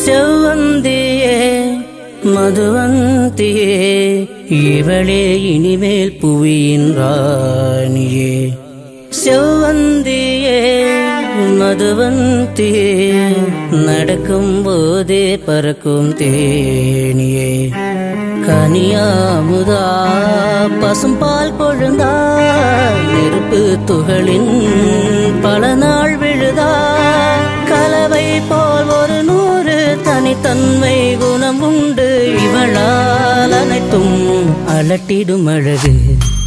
செவ்வந்தியே மதுவந்தியே இவளே இனிமேல் புவியின் ராணியே செவ்வந்தியே மதுவந்தியே நடக்கும் போதே பறக்கும் தேனியே கனியாமுதா பசும்பால் கொழுந்தா நெருப்பு துகளின் பல நாள் விழுதா கலவை போல் ஒரு நூறு தனித்தன்மை குணம் உண்டு இவளால் அனைத்தும் அலட்டிடும் அழகு